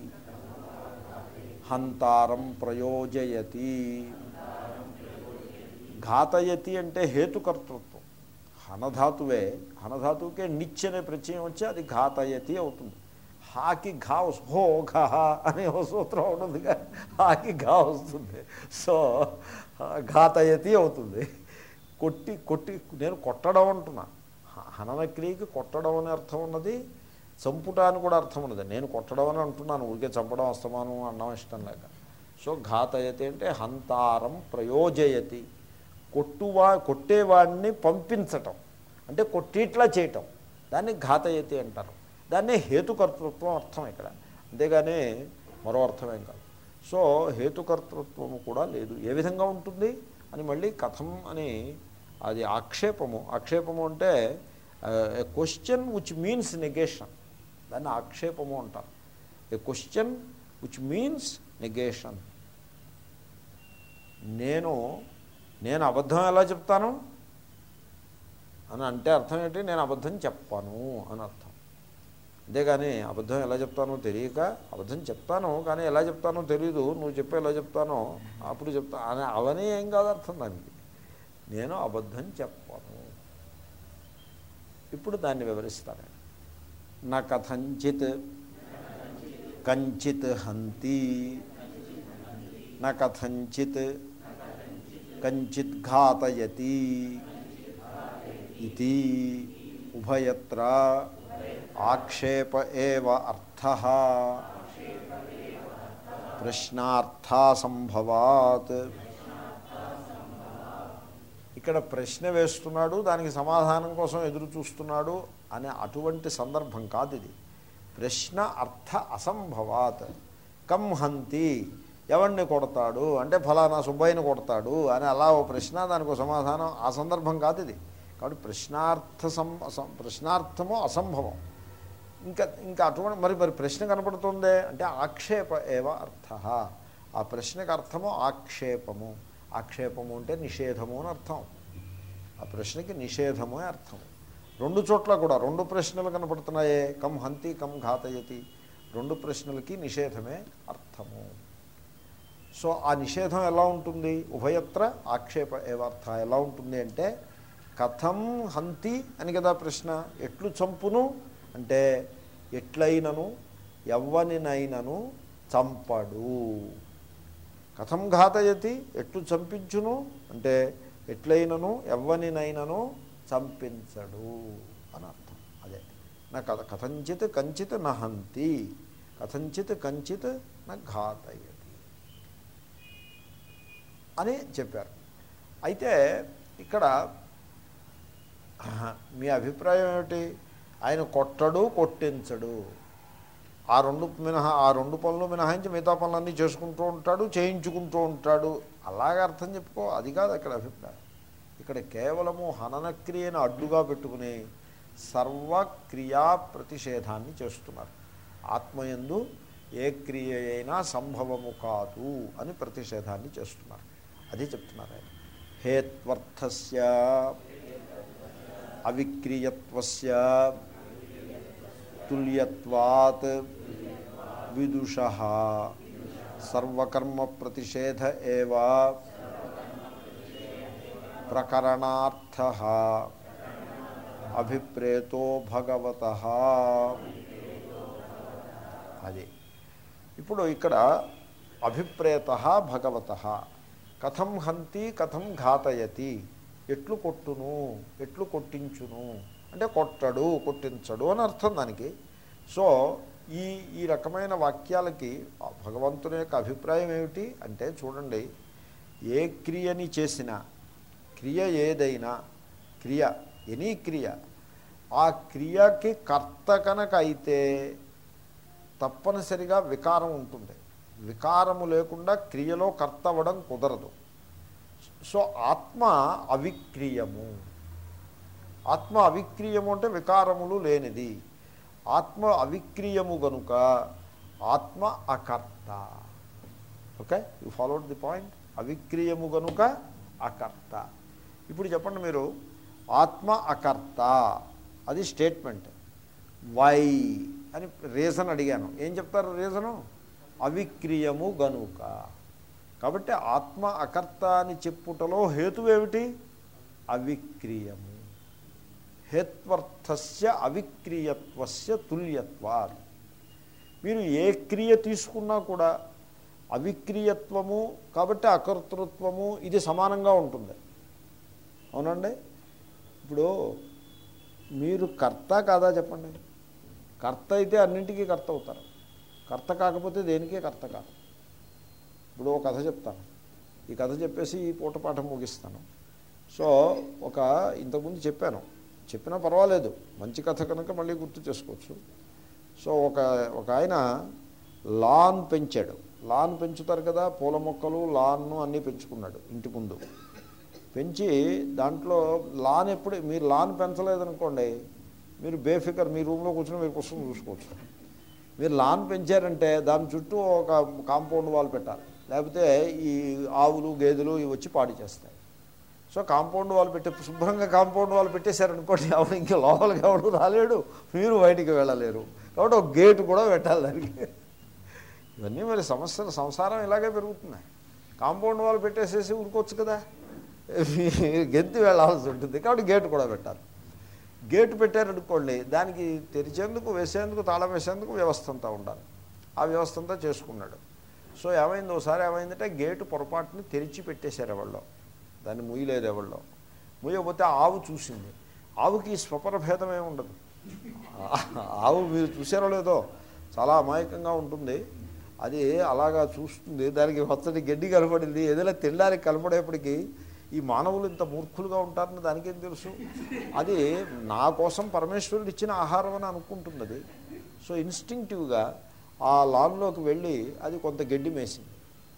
హంతారం ప్రయోజయతి ఘాతయతి అంటే హేతుకర్తృత్వం హనధాతువే హనధాతువుకే నిచ్ అనే ప్రత్యయం వచ్చి అది ఘాతయతి అవుతుంది హాకి ఘా వస్- హో ఘహ అనే ఓ సూత్రం ఉండదుగా హాకి ఘా వస్తుంది సో ఘాతయతి అవుతుంది కొట్టి కొట్టి నేను కొట్టడం అంటున్నా హ- హననక్రియకి కొట్టడం అనే అర్థం ఉన్నది చంపుట అని కూడా అర్థం ఉన్నది నేను కొట్టడం అని అంటున్నాను ఊరికే చంపడం అస్తమానం అన్నం ఇష్టం లేక సో ఘాతయతి అంటే హంతారం ప్రయోజయతి కొట్టువా కొట్టేవాడిని పంపించటం అంటే కొట్టిట్లా చేయటం దాన్ని ఘాతయతి అంటారు దాన్ని హేతుకర్తృత్వం అర్థం ఇక్కడ అంతేగాని మరో అర్థమేం కాదు సో హేతుకర్తృత్వము కూడా లేదు ఏ విధంగా ఉంటుంది అని మళ్ళీ కథం అని అది ఆక్షేపము ఆక్షేపము అంటే a question which means negation దాన్ని ఆక్షేపము అంటారు a question which means negation నేను నేను అబద్ధం ఎలా చెప్తాను అని అంటే అర్థం ఏంటి నేను అబద్ధం చెప్పాను అని అర్థం అంతేగాని అబద్ధం ఎలా చెప్తానో తెలియక అబద్ధం చెప్తాను కానీ ఎలా చెప్తానో తెలియదు నువ్వు చెప్పి ఎలా చెప్తానో అప్పుడు చెప్తా అని అవని ఏం కాదు అర్థం దానికి నేను అబద్ధం చెప్పాను ఇప్పుడు దాన్ని వివరిస్తాను నా కథంచిత్ కంచిత్ హంతి నా కథంచిత్ కంచిత్ ఘాతయతి ఇది ఉభయత్ర ఆక్షేప ఏవ అర్థ ప్రశ్నార్థాసంభవాత్ ఇక్కడ ప్రశ్న వేస్తున్నాడు దానికి సమాధానం కోసం ఎదురు చూస్తున్నాడు అనే అటువంటి సందర్భం కాదు ఇది ప్రశ్న అర్థ అసంభవాత్ కం హంతి ఎవరిని కొడతాడు అంటే ఫలానా సుబ్బయ్యని కొడతాడు అని అలా ఓ ప్రశ్న దానికి ఒక సమాధానం ఆ సందర్భం కాదు ఇది కాబట్టి ప్రశ్నార్థ సం అసం- ప్రశ్నార్థము అసంభవం ఇంకా ఇంకా అటువంటి మరి మరి ప్రశ్న కనపడుతుందే అంటే ఆక్షేప ఏవ అర్థ ఆ ప్రశ్నకు అర్థము ఆక్షేపము ఆక్షేపము అంటే నిషేధము అని అర్థం ఆ ప్రశ్నకి నిషేధము అని అర్థం రెండు చోట్ల కూడా రెండు ప్రశ్నలు కనపడుతున్నాయే కం హంతి కం ఘాతయతి రెండు ప్రశ్నలకి నిషేధమే అర్థము సో ఆ నిషేధం ఎలా ఉంటుంది ఉభయత్ర ఆక్షేప ఏవార్థ ఎలా ఉంటుంది అంటే కథం హంతి అని కదా ప్రశ్న ఎట్లు చంపును అంటే ఎట్లయినను ఎవ్వనినైనను చంపడు కథం ఘాతయతి ఎట్లు చంపించును అంటే ఎట్లయినను ఎవ్వనినైనను చంపించడు అని అర్థం అదే నా కథ కథంచిత్ కంచిత్ నహంతి కథంచిత్ కంచిత్ నా ఘాతయతి అని చెప్పారు అయితే ఇక్కడ ఆహా, మీ అభిప్రాయం ఏమిటి ఆయన కొట్టడు కొట్టించడు ఆ రెండు మినహా ఆ రెండు పనులు మినహాయించి మిగతా పనులన్నీ చేసుకుంటూ ఉంటాడు చేయించుకుంటూ ఉంటాడు అలాగే అర్థం చెప్పుకో అది కాదు అక్కడ అభిప్రాయం ఇక్కడ కేవలము హననక్రియను అడ్డుగా పెట్టుకుని సర్వక్రియా ప్రతిషేధాన్ని చేస్తున్నారు ఆత్మయందు ఏ క్రియ అయినా సంభవము కాదు అని ప్రతిషేధాన్ని చేస్తున్నారు అది చెప్తున్నారు ఆయన హేత్వర్థస్య అవిక్రియత్వస్య తుల్యత్వాత్ విదుష సర్వకర్మ ప్రతిషేధ ఏవ ప్రకరణార్థ అభిప్రేతో భగవత అది ఇప్పుడు ఇక్కడ అభిప్రేత భగవత కథం హంతి కథం ఘాతయతి ఎట్లు కొట్టును ఎట్లు కొట్టించును అంటే కొట్టడు కొట్టించడు అని అర్థం దానికి సో ఈ ఈ రకమైన వాక్యాలకి ఆ భగవంతుని యొక్క అభిప్రాయం ఏమిటి అంటే చూడండి ఏ క్రియని చేసినా క్రియ ఏదైనా క్రియ ఎనీ క్రియ ఆ క్రియకి కర్త కనుక అయితే తప్పనిసరిగా వికారం ఉంటుంది వికారము లేకుండా క్రియలో కర్త అవ్వడం కుదరదు సో ఆత్మ అవిక్రియము ఆత్మ అవిక్రియము అంటే వికారములు లేనిది ఆత్మ అవిక్రియము గనుక ఆత్మ అకర్త okay you followed the point అవిక్రియము గనుక అకర్త ఇప్పుడు చెప్పండి మీరు ఆత్మ అకర్త అది స్టేట్మెంట్ వై అని రీజన్ అడిగాను ఏం చెప్తారు రీజను అవిక్రియము గనుక కాబట్టి ఆత్మ అకర్త అని చెప్పుటలో హేతువేమిటి అవిక్రియము హేత్వర్థస్య అవిక్రియత్వస్య తుల్యత్వాత్ మీరు ఏ క్రియ తీసుకున్నా కూడా అవిక్రియత్వము కాబట్టి అకర్తృత్వము ఇది సమానంగా ఉంటుంది అవునండి ఇప్పుడు మీరు కర్త కాదా చెప్పండి కర్త అయితే అన్నింటికీ కర్త అవుతారు కర్త కాకపోతే దేనికే కర్త కాదు ఇప్పుడు ఒక కథ చెప్తాను ఈ కథ చెప్పేసి ఈ పూట పాఠం ముగిస్తాను సో ఒక ఇంతకుముందు చెప్పాను చెప్పినా పర్వాలేదు మంచి కథ కనుక మళ్ళీ గుర్తు చేసుకోవచ్చు సో ఒక ఒక ఆయన లాన్ పెంచాడు లాన్ పెంచుతారు కదా పూల మొక్కలు లాన్ను అన్నీ పెంచుకున్నాడు ఇంటి ముందు పెంచి దాంట్లో లాన్ ఎప్పుడు మీరు లాన్ పెంచలేదనుకోండి మీరు బేఫికర్ మీ రూమ్లో కూర్చొని మీరు పుస్తకం చూసుకోవచ్చు మీరు లాన్ పెంచారంటే దాని చుట్టూ ఒక కాంపౌండ్ వాల్ పెట్టాలి లేకపోతే ఈ ఆవులు గేదెలు ఇవి వచ్చి పాడి చేస్తాయి సో కాంపౌండ్ వాల్ పెట్టి శుభ్రంగా కాంపౌండ్ వాల్ పెట్టేశారనుకోండి అవును ఇంకా లోపలికి ఎవడు రాలేడు మీరు బయటికి వెళ్ళలేరు కాబట్టి ఒక గేటు కూడా పెట్టాలి దానికి ఇవన్నీ మరి సమస్యలు సంసారం ఇలాగే పెరుగుతున్నాయి కాంపౌండ్ వాల్ పెట్టేసేసి ఊరుకోవచ్చు కదా గెంతి వెళ్ళాల్సి ఉంటుంది కాబట్టి గేటు కూడా పెట్టాలి గేటు పెట్టారనుకోండి దానికి తెరిచేందుకు వేసేందుకు తాళం వేసేందుకు వ్యవస్థ అంతా ఉండాలి ఆ వ్యవస్థ అంతా చేసుకున్నాడు సో ఏమైంది ఒకసారి ఏమైందంటే గేటు పొరపాటుని తెరిచి పెట్టేశారు ఎవళ్ళో దాన్ని ముయ్యలేదు ఎవళ్ళో ముయ్యకపోతే ఆవు చూసింది ఆవుకి స్వపర భేదం ఏమి ఉండదు ఆవు మీరు చూసారో లేదో చాలా అమాయకంగా ఉంటుంది అది అలాగా చూస్తుంది దానికి వచ్చడి గడ్డి కనపడింది ఏదైనా తినడానికి కనపడేప్పటికీ ఈ మానవులు ఇంత మూర్ఖులుగా ఉంటారని దానికేం తెలుసు అది నా కోసం పరమేశ్వరుడు ఇచ్చిన ఆహారం అని అనుకుంటుంది అది సో ఇన్స్టింక్టివ్గా ఆ లాన్లోకి వెళ్ళి అది కొంత గడ్డి మేసింది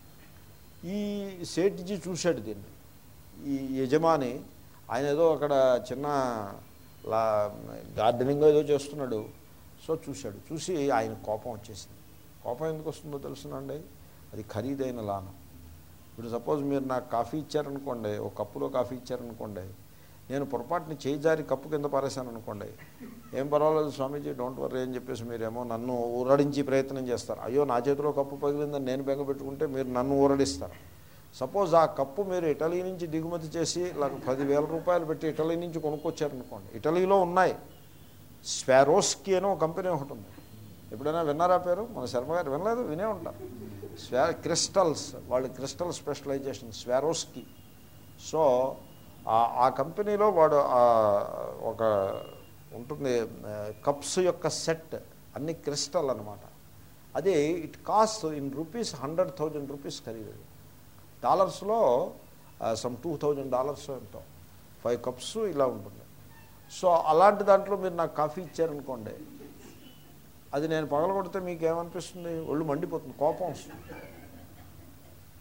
ఈ సేట్జీ చూశాడు దీన్ని ఈ యజమాని ఆయన ఏదో అక్కడ చిన్న లా గార్డెనింగ్ ఏదో చేస్తున్నాడు సో చూశాడు చూసి ఆయన కోపం వచ్చేసింది కోపం ఎందుకు వస్తుందో తెలుసునండి అది ఖరీదైన లానం ఇప్పుడు సపోజ్ మీరు నాకు కాఫీ ఇచ్చారనుకోండి ఒక కప్పులో కాఫీ ఇచ్చారనుకోండి నేను పొరపాటుని చేయి జారి కప్పు కింద పారేశాను అనుకోండి ఏం పర్వాలేదు స్వామీజీ డోంట్ వర్రీ అని చెప్పేసి మీరేమో నన్ను ఊరడించి ప్రయత్నం చేస్తారు అయ్యో నా చేతిలో కప్పు పగిలిందని నేను బెంగ పెట్టుకుంటే మీరు నన్ను ఊరడిస్తారు సపోజ్ ఆ కప్పు మీరు ఇటలీ నుంచి దిగుమతి చేసి లేక పదివేల రూపాయలు పెట్టి ఇటలీ నుంచి కొనుక్కొచ్చారనుకోండి ఇటలీలో ఉన్నాయి స్వారోస్కి అని ఒక కంపెనీ ఒకటి ఉంది ఎప్పుడైనా విన్నారా పేరు మన శర్మ గారు వినలేదు వినే ఉంటారు స్వా క్రిస్టల్స్ వాళ్ళు క్రిస్టల్ స్పెషలైజేషన్ స్వారోస్కి సో ఆ కంపెనీలో వాడు ఒక ఉంటుంది కప్స్ యొక్క సెట్ అన్ని క్రిస్టల్ అనమాట అది it cost in rupees hundred thousand rupees ఖరీదు డాలర్స్లో సమ్ టూ థౌజండ్ డాలర్స్ ఎంతో ఫైవ్ కప్స్ ఇలా ఉంటుంది సో అలాంటి దాంట్లో మీరు నాకు కాఫీ ఇచ్చారనుకోండి అది నేను పగలగొడితే మీకు ఏమనిపిస్తుంది ఒళ్ళు మండిపోతుంది కోపం వస్తుంది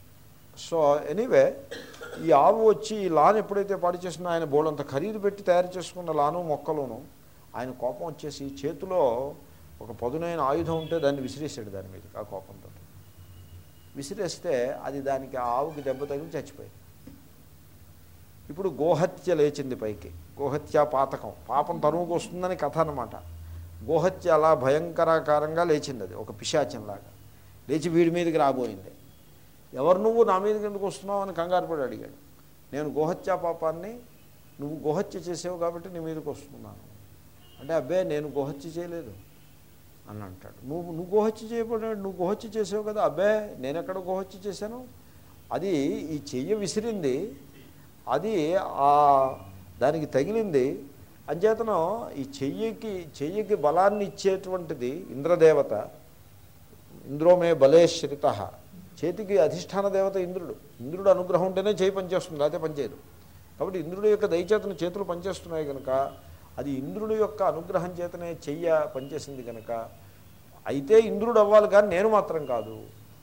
సో ఎనీవే ఈ ఆవు వచ్చి ఈ లాన్ ఎప్పుడైతే పాడు చేసిందో ఆయన బోడంత ఖరీదు పెట్టి తయారు చేసుకున్న లాను మొక్కలును ఆయన కోపం వచ్చేసి చేతిలో ఒక పదునైన ఆయుధం ఉంటే దాన్ని విసిరేసాడు దాని మీద ఆ కోపంతో విసిరేస్తే అది దానికి ఆ ఆవుకి దెబ్బ తగిలి చచ్చిపోయింది ఇప్పుడు గోహత్య లేచింది పైకి గోహత్య పాతకం పాపం తరువుకు వస్తుందని కథ అనమాట గోహత్య అలా భయంకరాకారంగా లేచింది అది ఒక పిశాచంలాగా లేచి వీడి మీదకి రాబోయింది ఎవరు నువ్వు నా మీదకి ఎందుకు వస్తున్నావు అని కంగారు పడి అడిగాడు నేను గోహత్య పాపాన్ని నువ్వు గోహత్య చేసావు కాబట్టి నీ మీదకి వస్తున్నాను అంటే అబ్బే నేను గోహత్య చేయలేదు అని అంటాడు నువ్వు నువ్వు గోహత్య చేయబడినాడు నువ్వు గోహత్య చేసావు కదా అబ్బే నేను ఎక్కడ గోహత్య చేశాను అది ఈ చెయ్యి విసిరింది అది ఆ దానికి తగిలింది అంచేతను ఈ చెయ్యికి చెయ్యికి బలాన్ని ఇచ్చేటువంటిది ఇంద్రదేవత ఇంద్రోమే బలేశ్రిత చేతికి అధిష్టాన దేవత ఇంద్రుడు ఇంద్రుడు అనుగ్రహం ఉంటేనే చేయి పనిచేస్తుంది లేకపోతే పనిచేయదు కాబట్టి ఇంద్రుడి యొక్క దయచేతన చేతులు పనిచేస్తున్నాయి కనుక అది ఇంద్రుడి యొక్క అనుగ్రహం చేతనే చెయ్య పనిచేసింది కనుక అయితే ఇంద్రుడు అవ్వాలి కానీ నేను మాత్రం కాదు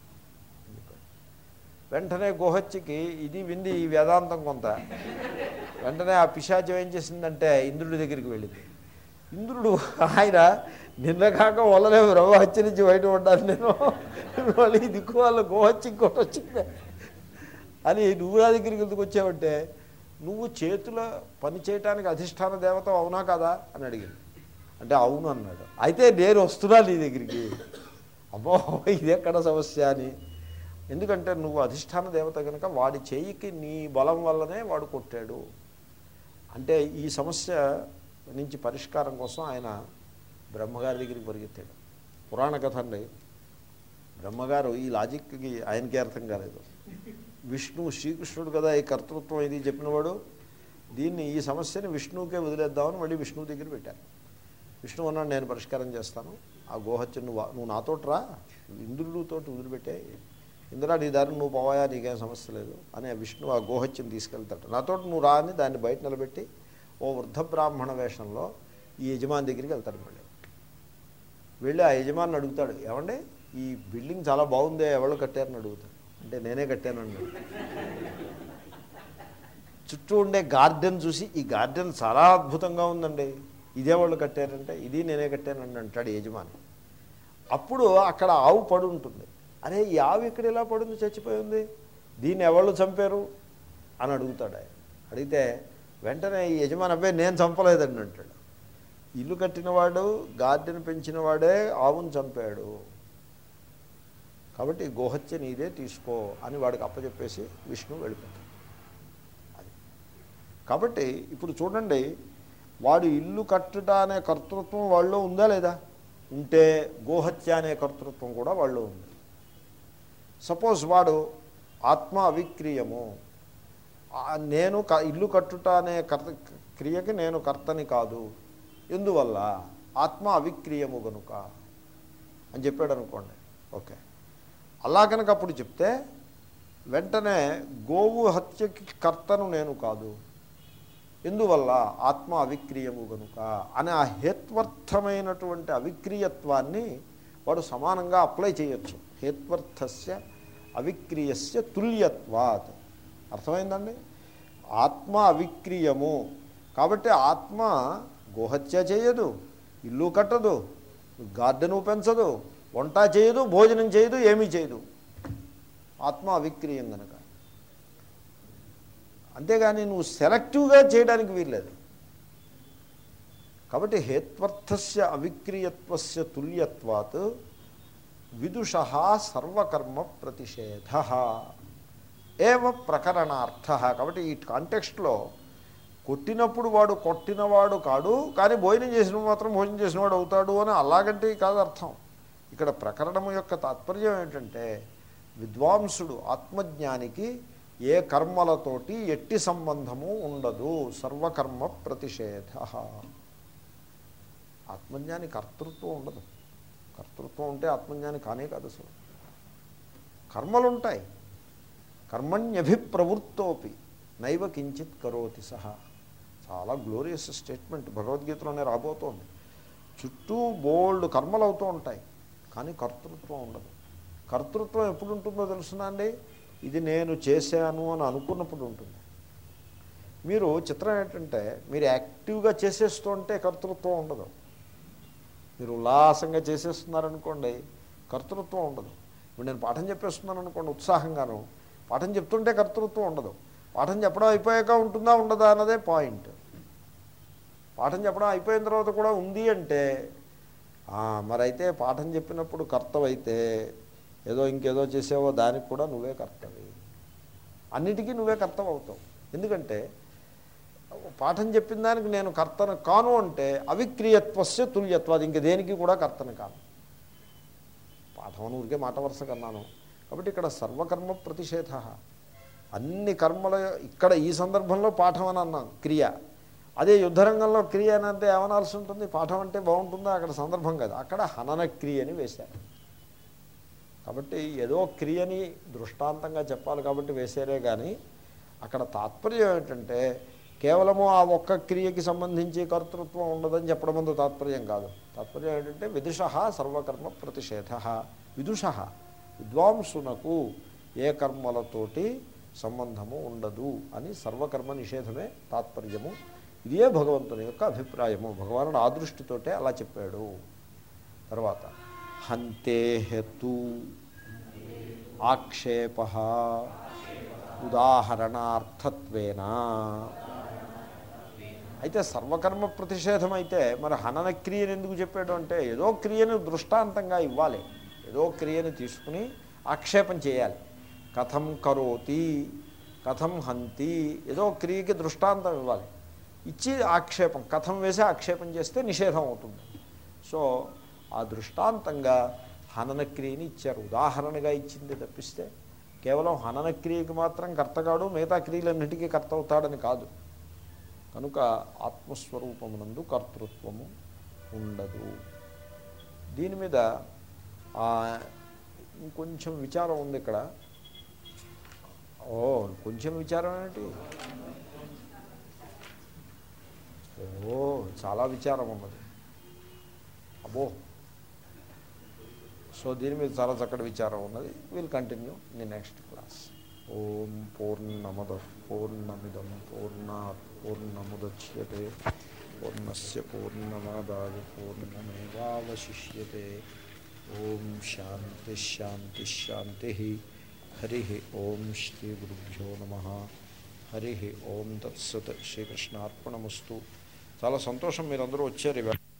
వెంటనే గుహత్యకి ఇది వింది ఈ వేదాంతం కొంత వెంటనే ఆ పిశాచం ఏం చేసిందంటే ఇంద్రుడి దగ్గరికి వెళ్ళింది ఇంద్రుడు ఆయన నిన్న కాక వల్లలే బ్రహ్మహత్య నుంచి బయట పడ్డాను నేను మళ్ళీ దిక్కు వాళ్ళ గోహత్య ఇంకోటి వచ్చింది అని నువ్వు నా దగ్గరికి ఎందుకు వచ్చావంటే నువ్వు చేతుల పని చేయటానికి అధిష్టాన దేవత అవునా కదా అని అడిగింది అంటే అవును అన్నాడు అయితే నేను వస్తున్నా నీ దగ్గరికి అమ్మో ఇది ఎక్కడ సమస్య అని ఎందుకంటే నువ్వు అధిష్టాన దేవత కనుక వాడి చేయికి నీ బలం వల్లనే వాడు కొట్టాడు అంటే ఈ సమస్య నుంచి పరిష్కారం కోసం ఆయన బ్రహ్మగారి దగ్గరికి పరిగెత్తాడు పురాణ కథ అండి బ్రహ్మగారు ఈ లాజిక్కి ఆయనకే అర్థం కాలేదు విష్ణు శ్రీకృష్ణుడు కదా ఈ కర్తృత్వం ఇది చెప్పినవాడు దీన్ని ఈ సమస్యని విష్ణువుకే వదిలేద్దామని మళ్ళీ విష్ణువు దగ్గర పెట్టారు విష్ణువు అన్నాడు నేను పరిష్కారం చేస్తాను ఆ గోహత్య నువ్వు నువ్వు నాతోటి రా ఇంద్రుడితోటి వదిలిపెట్టే ఇంద్రా నీ దారి నువ్వు పోవాయా నీకేం సమస్య లేదు అని ఆ విష్ణువు ఆ గోహత్యను తీసుకెళ్తాడు నాతోటి నువ్వు రా అని దాన్ని బయట నిలబెట్టి ఓ వృద్ధ బ్రాహ్మణ వేషంలో ఈ యజమాని దగ్గరికి వెళ్తాడు మళ్ళీ వెళ్ళి ఆ యజమాని అడుగుతాడు ఏమండి ఈ బిల్డింగ్ చాలా బాగుందే ఎవరు కట్టారని అడుగుతాడు అంటే నేనే కట్టానండి చుట్టూ ఉండే గార్డెన్ చూసి ఈ గార్డెన్ చాలా అద్భుతంగా ఉందండి ఇదే వాళ్ళు కట్టారంటే ఇది నేనే కట్టానండి అంటాడు యజమాని అప్పుడు అక్కడ ఆవు పడి ఉంటుంది అరే ఈ ఆవు ఇక్కడ ఎలా పడింది చచ్చిపోయి ఉంది దీన్ని ఎవళ్ళు చంపారు అని అడుగుతాడు ఆయన అడిగితే వెంటనే ఈ యజమాని అబ్బాయి నేను చంపలేదండి అంటాడు ఇల్లు కట్టినవాడు గార్డెన్ పెంచినవాడే ఆవును చంపాడు కాబట్టి గోహత్య నీదే తీసుకో అని వాడికి అప్పచెప్పేసి విష్ణు వెళ్ళిపోతాడు అది కాబట్టి ఇప్పుడు చూడండి వాడు ఇల్లు కట్టుట అనే కర్తృత్వం వాళ్ళలో ఉందా లేదా ఉంటే గోహత్య అనే కర్తృత్వం కూడా వాళ్ళు ఉంది సపోజ్ వాడు ఆత్మ అవిక్రీయము ఆ నేను క ఇల్లు కట్టుట అనే కర్త క్రియకి నేను కర్తని కాదు ఎందువల్ల ఆత్మ అవిక్రీయము గనుక అని చెప్పాడు అనుకోండి ఓకే అలా కనుక అప్పుడు చెప్తే వెంటనే గోవు హత్యకి కర్తను నేను కాదు ఎందువల్ల ఆత్మ అవిక్రీయము గనుక అనే ఆ హేత్వర్థమైనటువంటి అవిక్రీయత్వాన్ని వాడు సమానంగా అప్లై చేయొచ్చు హేత్వర్థస్య అవిక్రీయస్య తుల్యత్వాత్ అర్థమైందండి ఆత్మ అవిక్రీయము కాబట్టి ఆత్మ గోహత్య చేయదు ఇల్లు కట్టదు గార్డెను పెంచదు వంట చేయదు భోజనం చేయదు ఏమీ చేయదు ఆత్మ అవిక్రీయం కనుక అంతేగాని నువ్వు సెలెక్టివ్గా చేయడానికి వీల్లేదు కాబట్టి హేత్వర్థస్య అవిక్రియత్వస్య తుల్యత్వాత్ విదుష సర్వకర్మ ప్రతిషేధ ఏవ ప్రకరణార్థ కాబట్టి ఈ కాంటెక్స్ట్లో కొట్టినప్పుడు వాడు కొట్టినవాడు కాడు కానీ భోజనం చేసిన మాత్రం భోజనం చేసినవాడు అవుతాడు అని అలాగంటే కాదు అర్థం ఇక్కడ ప్రకరణము యొక్క తాత్పర్యం ఏంటంటే విద్వాంసుడు ఆత్మజ్ఞానికి ఏ కర్మలతోటి ఎట్టి సంబంధము ఉండదు సర్వకర్మ ప్రతిషేధ ఆత్మజ్ఞాని కర్తృత్వం ఉండదు కర్తృత్వం ఉంటే ఆత్మజ్ఞాని కానే కాదు అసలు కర్మలు ఉంటాయి కర్మణ్యభిప్రవృత్తోపి నైవ కించిత్ కరోతి సహా చాలా గ్లోరియస్ స్టేట్మెంట్ భగవద్గీతలోనే రాబోతోంది చుట్టూ బోల్డ్ కర్మలు అవుతూ ఉంటాయి కానీ కర్తృత్వం ఉండదు కర్తృత్వం ఎప్పుడు ఉంటుందో తెలుసునా అండి ఇది నేను చేశాను అని అనుకున్నప్పుడు ఉంటుంది మీరు చిత్రం ఏంటంటే మీరు యాక్టివ్గా చేసేస్తుంటే కర్తృత్వం ఉండదు మీరు ఉల్లాసంగా చేసేస్తున్నారనుకోండి కర్తృత్వం ఉండదు ఇప్పుడు నేను పాఠం చెప్పేస్తున్నాను అనుకోండి ఉత్సాహంగాను పాఠం చెప్తుంటే కర్తృత్వం ఉండదు పాఠం చెప్పడం అయిపోయాక ఉంటుందా ఉండదా అన్నదే పాయింట్ పాఠం చెప్పడం అయిపోయిన తర్వాత కూడా ఉంది అంటే ఆ, మరైతే పాఠం చెప్పినప్పుడు కర్తవైతే ఏదో ఇంకేదో చేసావో దానికి కూడా నువ్వే కర్తవి అన్నిటికీ నువ్వే కర్తవ అవుతావు ఎందుకంటే పాఠం చెప్పిన దానికి నేను కర్తన కాను అంటే అవిక్రియత్వస్య తుల్యత్వాది ఇంక దేనికి కూడా కర్తన కాను పాఠం అని ఊరికే మాట వరుస కన్నాను కాబట్టి ఇక్కడ సర్వకర్మ ప్రతిషేధ అన్ని కర్మల ఇక్కడ ఈ సందర్భంలో పాఠం అని అన్నాం క్రియ అదే యుద్ధరంగంలో క్రియ అని అంటే ఏమనాల్సి ఉంటుంది పాఠం అంటే బాగుంటుందా అక్కడ సందర్భం కాదు అక్కడ హనన క్రియ అని వేశారు కాబట్టి ఏదో క్రియని దృష్టాంతంగా చెప్పాలి కాబట్టి వేసారే కానీ అక్కడ తాత్పర్యం ఏంటంటే కేవలము ఆ ఒక్క క్రియకి సంబంధించి కర్తృత్వం ఉండదని చెప్పడం అందు తాత్పర్యం కాదు తాత్పర్యం ఏంటంటే విదుష సర్వకర్మ ప్రతిషేధ విదుష విద్వాంసునకు ఏ కర్మలతోటి సంబంధము ఉండదు అని సర్వకర్మ నిషేధమే తాత్పర్యము ఇదే భగవంతుని యొక్క అభిప్రాయము భగవానుడు ఆ దృష్టితోటే అలా చెప్పాడు తర్వాత హంతే హేతు ఆక్షేప ఉదాహరణార్థత్వేన అయితే సర్వకర్మ ప్రతిషేధం అయితే మరి హనన క్రియను ఎందుకు చెప్పాడు అంటే ఏదో క్రియను దృష్టాంతంగా ఇవ్వాలి ఏదో క్రియను తీసుకుని ఆక్షేపం చేయాలి కథం కరోతి కథం హంతి ఏదో క్రియకి దృష్టాంతం ఇవ్వాలి ఇచ్చి ఆక్షేపం కథం వేసి ఆక్షేపం చేస్తే నిషేధం అవుతుంది సో ఆ దృష్టాంతంగా హనన క్రియని ఇచ్చారు ఉదాహరణగా ఇచ్చింది తప్పిస్తే కేవలం హనన క్రియకి మాత్రం కర్తగాడు మిగతా క్రియలన్నిటికీ కర్త అవుతాడని కాదు కనుక ఆత్మస్వరూపమునందు కర్తృత్వము ఉండదు దీని మీద ఆ, ఇంకొంచెం విచారం ఉంది ఇక్కడ ఓ కొంచెం విచారం ఏంటి ఓ చాలా విచారం ఉన్నది అబ్బో సో దీని మీద చాలా చక్కటి విచారం ఉన్నది will continue in the next class ఓం పూర్ణమద పూర్ణమిదం పూర్ణా పూర్ణముద్యతే పూర్ణస్ పూర్ణమాదాయ పూర్ణమేవాశిష్యతే ఓం శాంతి శాంతి శాంతి హరి ఓం శ్రీ గురుభ్యో నమ హరి ఓం తత్సత్ శ్రీకృష్ణార్పణమస్తు చాలా సంతోషం మీరందరూ వచ్చారు ఇవాళ